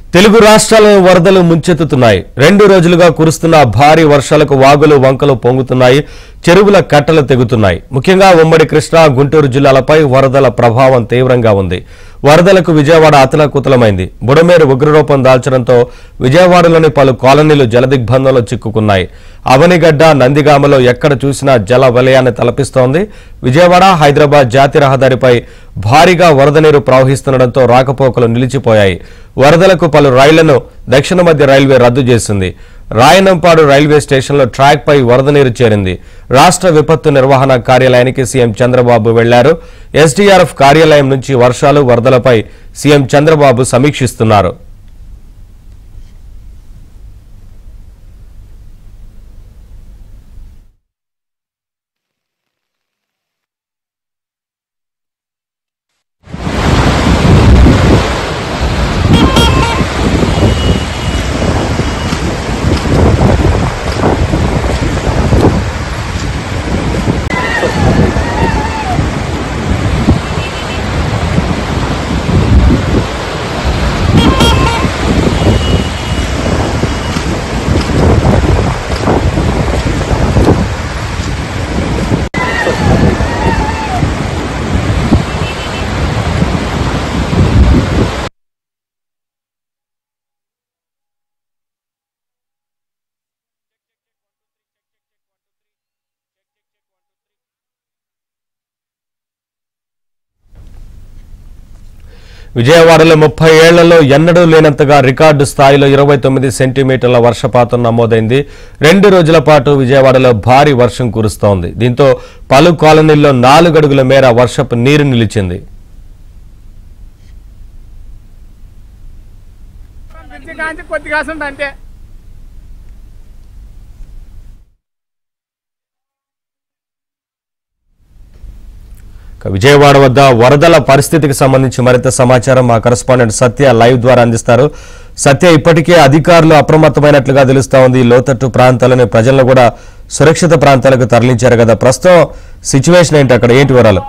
తెలుగు రాష్ట్రాలను వరదలు ముంచెత్తుతున్నాయి రెండు రోజులుగా కురుస్తున్న భారీ వర్షాలకు వాగులు వంకలు పొంగుతున్నాయి చెరువుల కట్టలు తెగుతున్నాయి ముఖ్యంగా ఉమ్మడి కృష్ణా గుంటూరు జిల్లాలపై వరదల ప్రభావం తీవ్రంగా ఉంది వరదలకు విజయవాడ అతలకుతలమైంది బుడమేరు ఉగ్రరూపం దాల్చడంతో విజయవాడలోని పలు కాలనీలు జలదిగ్బంధంలో చిక్కుకున్నాయి అవనిగడ్డ నందిగామలో ఎక్కడ చూసినా జల వలయాన్ని తలపిస్తోంది విజయవాడ హైదరాబాద్ జాతీయ రహదారిపై భారీగా వరద నీరు ప్రవహిస్తుండటంతో రాకపోకలు నిలిచిపోయాయి వరదలకు పలు రైళ్లను దక్షిణ మధ్య రైల్వే రద్దు చేసింది రాయనంపాడు రైల్వే స్టేషన్లో ట్రాక్ పై వరద నీరు చేరింది రాష్ట్ర విపత్తు నిర్వహణ కార్యాలయానికి సీఎం చంద్రబాబు వెళ్లారు ఎస్డీఆర్ఎఫ్ కార్యాలయం నుంచి వర్షాలు వరదలపై సీఎం చంద్రబాబు సమీక్షిస్తున్నారు విజయవాడలో ముప్పై ఏళ్లలో ఎన్నడూ లేనంతగా రికార్డు స్థాయిలో ఇరవై తొమ్మిది సెంటీమీటర్ల వర్షపాతం నమోదైంది రెండు రోజుల పాటు విజయవాడలో భారీ వర్షం కురుస్తోంది దీంతో పలు కాలనీల్లో నాలుగడుగుల మేర వర్షపు నీరు నిలిచింది పిచ్చి కాంచి కొద్దిగా వస్తుంది అంతే ఇక విజయవాడ వద్ద వరదల పరిస్థితికి సంబంధించి మరింత సమాచారం మా కరెస్పాండెంట్ సత్య లైవ్ ద్వారా అందిస్తారు సత్య ఇప్పటికే అధికారులు అప్రమత్తమైనట్లుగా తెలుస్తా ఉంది లోతట్టు ప్రాంతాలని ప్రజలను కూడా సురక్షిత ప్రాంతాలకు తరలించారు కదా ప్రస్తుతం సిచ్యువేషన్ ఏంటి అక్కడ ఏంటి వివరాలు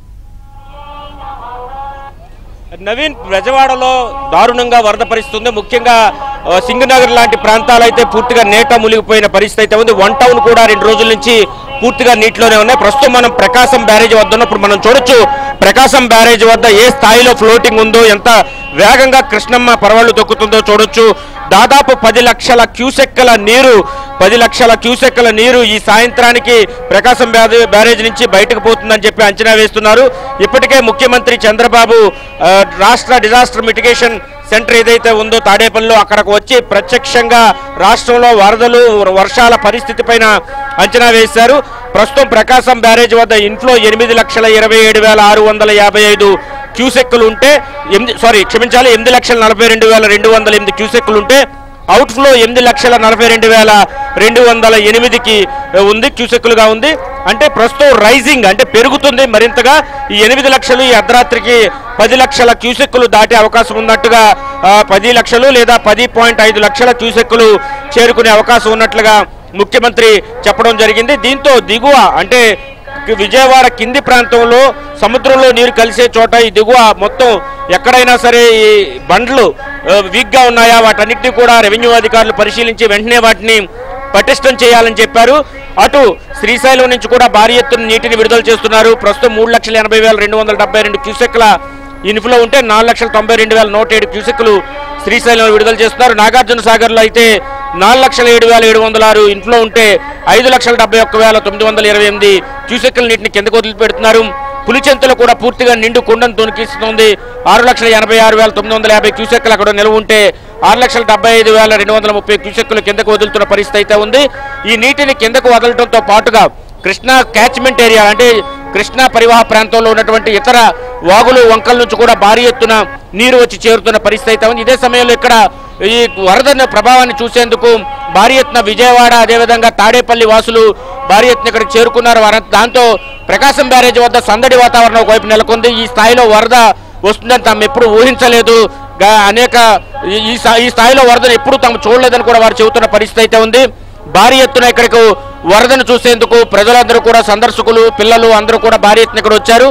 నవీన్ ప్రజవాడలో దారుణంగా వరద పరిస్థితి ఉంది ముఖ్యంగా ఆ, సింగనగర్ లాంటి ప్రాంతాలు అయితే పూర్తిగా నేట మునిగిపోయిన పరిస్థితి అయితే ఉంది వన్ టౌన్ కూడా రెండు రోజుల నుంచి పూర్తిగా నీటిలోనే ఉన్నాయి ప్రస్తుతం మనం ప్రకాశం బ్యారేజ్ వద్ద ఉన్నప్పుడు మనం చూడొచ్చు ప్రకాశం బ్యారేజ్ వద్ద ఏ స్థాయిలో ఫ్లోటింగ్ ఉందో ఎంత వేగంగా కృష్ణమ్మ పరవళ్ళు తొక్కుతుందో చూడొచ్చు దాదాపు పది లక్షల క్యూసెక్కల నీరు పది లక్షల క్యూసెక్కల నీరు ఈ సాయంత్రానికి ప్రకాశం బ్యారే- బ్యారేజ్ నుంచి బయటకు పోతుందని చెప్పి అంచనా వేస్తున్నారు ఇప్పటికే ముఖ్యమంత్రి చంద్రబాబు ఆ, రాష్ట్ర డిజాస్టర్ మిటిగేషన్ సెంటర్ ఏదైతే ఉందో తాడేపల్లిలో అక్కడికి వచ్చి ప్రత్యక్షంగా రాష్ట్రంలో వరదలు వర్షాల పరిస్థితి పైన అంచనా వేశారు ప్రస్తుతం ప్రకాశం బ్యారేజ్ వద్ద ఇంట్లో ఎనిమిది లక్షల ఇరవై ఏడు వేల ఆరు వందల యాభై ఐదు క్యూసెక్కులు ఉంటే ఎనిమిది సారీ క్షమించాలి ఎనిమిది లక్షల నలభై రెండు వేల రెండు వందల ఎనిమిది క్యూసెక్కులు ఉంటే అవుట్ ఫ్లో ఎనిమిది లక్షల నలభై రెండు వేల రెండు వందల ఎనిమిదికి ఉంది క్యూసెక్కులుగా ఉంది అంటే ప్రస్తుతం రైజింగ్ అంటే పెరుగుతుంది మరింతగా ఈ ఎనిమిది లక్షలు ఈ అర్ధరాత్రికి పది లక్షల క్యూసెక్కులు దాటే అవకాశం ఉన్నట్టుగా ఆ, పది లక్షలు లేదా పది పాయింట్ ఐదు లక్షల క్యూసెక్కులు చేరుకునే అవకాశం ఉన్నట్లుగా ముఖ్యమంత్రి చెప్పడం జరిగింది దీంతో దిగువ అంటే విజయవాడ కింది ప్రాంతంలో సముద్రంలో నీరు కలిసే చోట ఈ దిగువ మొత్తం ఎక్కడైనా సరే ఈ బండ్లు ఆ, వీక్గా ఉన్నాయా వాటన్నిటిని కూడా రెవెన్యూ అధికారులు పరిశీలించి వెంటనే వాటిని పటిష్టం చేయాలని చెప్పారు అటు శ్రీశైలం నుంచి కూడా భారీ ఎత్తున నీటిని విడుదల చేస్తున్నారు ప్రస్తుతం మూడు లక్షల ఎనభై వేల రెండు వందల డెబ్బై రెండు క్యూసెక్ల ఇన్ఫ్లో ఉంటే నాలుగు లక్షల తొంభై రెండు వేల నూట ఏడు క్యూసెక్లు శ్రీశైలంలో విడుదల చేస్తున్నారు నాగార్జున సాగర్లో అయితే నాలుగు లక్షల ఏడు వేల ఏడు వందల ఆరు ఇంట్లో ఉంటే ఐదు లక్షల డెబ్బై ఒక్క వేల తొమ్మిది వందల ఇరవై ఎనిమిది క్యూసెక్ల నీటిని కిందకు వదిలిపెడుతున్నారు పులిచెంతలు కూడా పూర్తిగా నిండు కుండను తొనికిస్తుంది ఆరు లక్షల ఎనభై ఆరు వేల తొమ్మిది వందల యాభై క్యూసెక్లు అక్కడ నిల్వ ఉంటే ఆరు లక్షల డెబ్బై ఐదు వేల రెండు వందల ముప్పై క్యూసెక్లు కిందకు వదులుతున్న పరిస్థితి అయితే ఉంది ఈ నీటిని కిందకు వదలడంతో పాటుగా కృష్ణా క్యాచ్మెంట్ ఏరియా అంటే కృష్ణా పరివాహ ప్రాంతంలో ఉన్నటువంటి ఇతర వాగులు వంకల నుంచి కూడా భారీ ఎత్తున నీరు వచ్చి చేరుతున్న పరిస్థితి అయితే ఉంది ఇదే సమయంలో ఇక్కడ ఈ వరద ప్రభావాన్ని చూసేందుకు భారీ ఎత్తున విజయవాడ అదేవిధంగా తాడేపల్లి వాసులు భారీ ఎత్తున ఇక్కడికి చేరుకున్నారు వార- దాంతో ప్రకాశం బ్యారేజ్ వద్ద సందడి వాతావరణం ఒకవైపు నెలకొంది ఈ స్థాయిలో వరద వస్తుందని తాము ఎప్పుడు ఊహించలేదు గా- అనేక ఈ- ఈ స్థా- ఈ స్థాయిలో వరదను ఎప్పుడు తాము చూడలేదని కూడా వారు చెబుతున్న పరిస్థితి అయితే ఉంది భారీ ఎత్తున ఇక్కడికి వరదను చూసేందుకు ప్రజలందరూ కూడా సందర్శకులు పిల్లలు అందరూ కూడా భారీ ఎత్తున ఇక్కడ వచ్చారు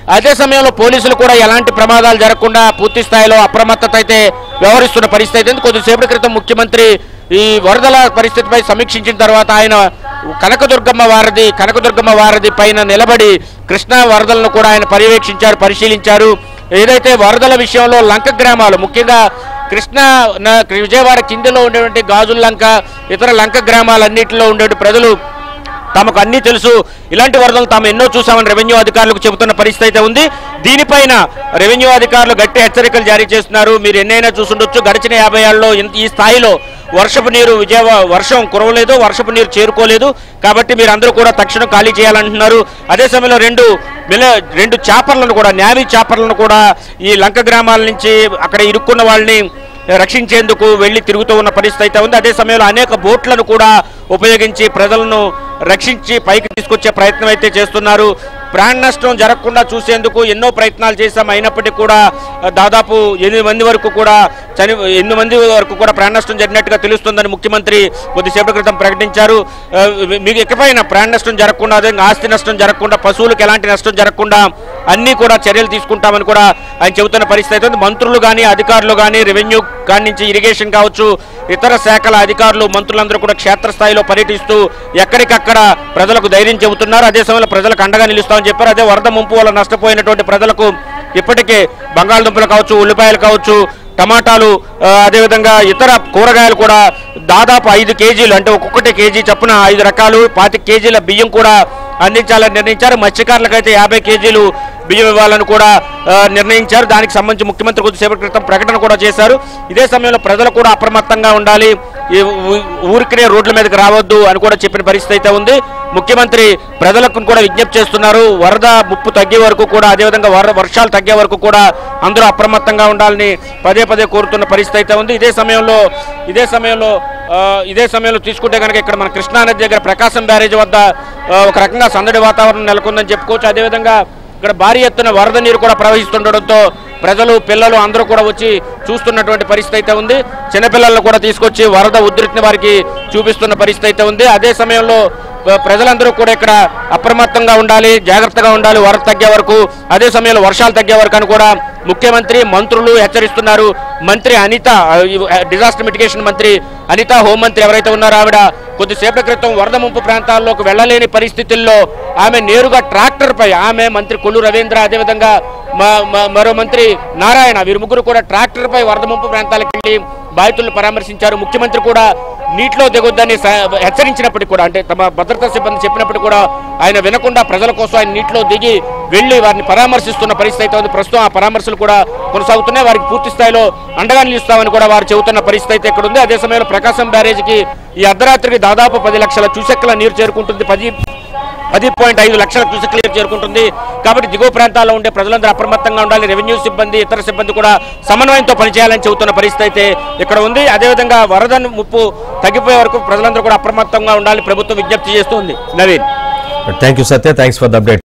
అదే సమయంలో పోలీసులు కూడా ఎలాంటి ప్రమాదాలు జరగకుండా పూర్తి స్థాయిలో అప్రమత్తత అయితే వ్యవహరిస్తున్న పరిస్థితి అయితే ఉంది. కొద్దిసేపటి క్రితం ముఖ్యమంత్రి ఈ వరదల పరిస్థితిపై సమీక్షించిన తర్వాత ఆయన కనకదుర్గమ్మ వారధి కనకదుర్గమ్మ వారధి పైన నిలబడి కృష్ణా వరదలను కూడా ఆయన పర్యవేక్షించారు పరిశీలించారు ఏదైతే వరదల విషయంలో లంక గ్రామాలు ముఖ్యంగా కృష్ణా న- విజయవాడ కిందలో ఉండేటువంటి గాజుల లంక ఇతర లంక గ్రామాలన్నింటిలో ఉండే ప్రజలు తమకు అన్నీ తెలుసు ఇలాంటి వరదలు తాము ఎన్నో చూసామని రెవెన్యూ అధికారులకు చెబుతున్న పరిస్థితి అయితే ఉంది దీనిపైన రెవెన్యూ అధికారులు గట్టి హెచ్చరికలు జారీ చేస్తున్నారు మీరు ఎన్నైనా చూసుండొచ్చు గడిచిన యాభై ఏళ్ళలో ఇంత- ఈ స్థాయిలో వర్షపు నీరు విజయవాడ వర్షం కురవలేదు వర్షపు నీరు చేరుకోలేదు కాబట్టి మీరు అందరూ కూడా తక్షణం ఖాళీ చేయాలంటున్నారు అదే సమయంలో రెండు మిల రెండు చాపర్లను కూడా న్యావీ చాపర్లను కూడా ఈ లంక గ్రామాల నుంచి అక్కడ ఇరుక్కున్న వాళ్ళని రక్షించేందుకు వెళ్లి తిరుగుతూ ఉన్న పరిస్థితి అయితే ఉంది అదే సమయంలో అనేక బోట్లను కూడా ఉపయోగించి ప్రజలను రక్షించి పైకి తీసుకొచ్చే ప్రయత్నం అయితే చేస్తున్నారు ప్రాణ నష్టం జరగకుండా చూసేందుకు ఎన్నో ప్రయత్నాలు చేశాం అయినప్పటికీ కూడా ఆ, దాదాపు ఎనిమిది మంది వరకు కూడా చని ఎనిమిది మంది వరకు కూడా ప్రాణ నష్టం జరిగినట్టుగా తెలుస్తుందని ముఖ్యమంత్రి కొద్దిసేపటి క్రితం ప్రకటించారు ఆ, మీకు ఇకపైన ప్రాణ నష్టం జరగకుండా అదే ఆస్తి నష్టం జరగకుండా పశువులకు ఎలాంటి నష్టం జరగకుండా అన్నీ కూడా చర్యలు తీసుకుంటామని కూడా ఆయన చెబుతున్న పరిస్థితి అయితే ఉంది. మంత్రులు కానీ అధికారులు కానీ రెవెన్యూ కాడి నుంచి ఇరిగేషన్ కావచ్చు ఇతర శాఖల అధికారులు మంత్రులందరూ కూడా క్షేత్రస్థాయిలో పర్యటిస్తూ ఎక్కడికక్కడ ప్రజలకు ధైర్యం చెబుతున్నారు అదే సమయంలో ప్రజలకు అండగా నిలుస్తామని చెప్పారు అదే వరద ముంపు వల్ల నష్టపోయినటువంటి ప్రజలకు ఇప్పటికే బంగాళదుంపలు కావచ్చు ఉల్లిపాయలు కావచ్చు టమాటాలు ఆ, అదేవిధంగా ఇతర కూరగాయలు కూడా దాదాపు ఐదు కేజీలు అంటే ఒక్కొక్కటి కేజీ చొప్పున ఐదు రకాలు పాతి కేజీల బియ్యం కూడా అందించాలని నిర్ణయించారు మత్స్యకారులకైతే యాభై కేజీలు బియ్యం ఇవ్వాలని కూడా ఆ, నిర్ణయించారు దానికి సంబంధించి ముఖ్యమంత్రి కొద్దిసేపటి క్రితం ప్రకటన కూడా చేశారు ఇదే సమయంలో ప్రజలు కూడా అప్రమత్తంగా ఉండాలి ఈ ఊ- ఊరికనే రోడ్ల మీదకి రావద్దు అని కూడా చెప్పిన పరిస్థితి అయితే ఉంది ముఖ్యమంత్రి ప్రజలకు కూడా విజ్ఞప్తి చేస్తున్నారు వరద ముప్పు తగ్గే వరకు కూడా అదేవిధంగా వర వర్షాలు తగ్గే వరకు కూడా అందరూ అప్రమత్తంగా ఉండాలని పదే పదే కోరుతున్న పరిస్థితి అయితే ఉంది ఇదే సమయంలో ఇదే సమయంలో ఆ, ఇదే సమయంలో తీసుకుంటే కనుక ఇక్కడ మన కృష్ణానది దగ్గర ప్రకాశం బ్యారేజ్ వద్ద ఆ, ఒక రకంగా సందడి వాతావరణం నెలకొందని చెప్పుకోవచ్చు అదేవిధంగా ఇక్కడ భారీ ఎత్తున వరద నీరు కూడా ప్రవహిస్తుండడంతో ప్రజలు పిల్లలు అందరూ కూడా వచ్చి చూస్తున్నటువంటి పరిస్థితి అయితే ఉంది చిన్నపిల్లలను కూడా తీసుకొచ్చి వరద ఉధృతిని వారికి చూపిస్తున్న పరిస్థితి అయితే ఉంది అదే సమయంలో ప్ర- ప్రజలందరూ కూడా ఇక్కడ అప్రమత్తంగా ఉండాలి జాగ్రత్తగా ఉండాలి వరద తగ్గే వరకు అదే సమయంలో వర్షాలు తగ్గే వరకు అని కూడా ముఖ్యమంత్రి మంత్రులు హెచ్చరిస్తున్నారు మంత్రి అనిత ఆ, ఈ, ఆ, డిజాస్టర్ మిటిగేషన్ మంత్రి అనిత హోంమంత్రి ఎవరైతే ఉన్నారో ఆవిడ కొద్దిసేపటి క్రితం వరద ముంపు ప్రాంతాల్లోకి వెళ్ళలేని పరిస్థితుల్లో ఆమె నేరుగా ట్రాక్టర్ పై ఆమె మంత్రి కొల్లు రవీంద్ర అదేవిధంగా మ- మ- మరో మంత్రి నారాయణ వీరు ముగ్గురు కూడా ట్రాక్టర్ పై వరద ముంపు ప్రాంతాలకు వెళ్ళి బాధితులను పరామర్శించారు ముఖ్యమంత్రి కూడా నీటిలో దిగొద్దని స- హెచ్చరించినప్పటికీ కూడా అంటే తమ భద్రతా సిబ్బంది చెప్పినప్పటికీ కూడా ఆయన వినకుండా ప్రజల కోసం ఆయన నీటిలో దిగి వెళ్లి వారిని పరామర్శిస్తున్న పరిస్థితి అయితే ఉంది ప్రస్తుతం ఆ పరామర్శలు కూడా కొనసాగుతున్నాయి వారికి పూర్తి స్థాయిలో అండగా నిలుస్తామని కూడా వారు చెబుతున్న పరిస్థితి అయితే ఇక్కడ ఉంది అదే సమయంలో ప్రకాశం బ్యారేజ్కి ఈ అర్ధరాత్రికి దాదాపు పది లక్షల చూసెక్కల నీరు చేరుకుంటుంది పది పది పాయింట్ ఐదు లక్షల క్యూసెక్లు చేరుకుంటుంది కాబట్టి దిగువ ప్రాంతాల్లో ఉండే ప్రజలందరూ అప్రమత్తంగా ఉండాలి రెవెన్యూ సిబ్బంది ఇతర సిబ్బంది కూడా సమన్వయంతో పనిచేయాలని చెబుతున్న పరిస్థితి అయితే ఇక్కడ ఉంది అదేవిధంగా వరద ముప్పు తగ్గిపోయే వరకు ప్రజలందరూ కూడా అప్రమత్తంగా ఉండాలి ప్రభుత్వం విజ్ఞప్తి చేస్తుంది Naveen thank you Satya thanks for the update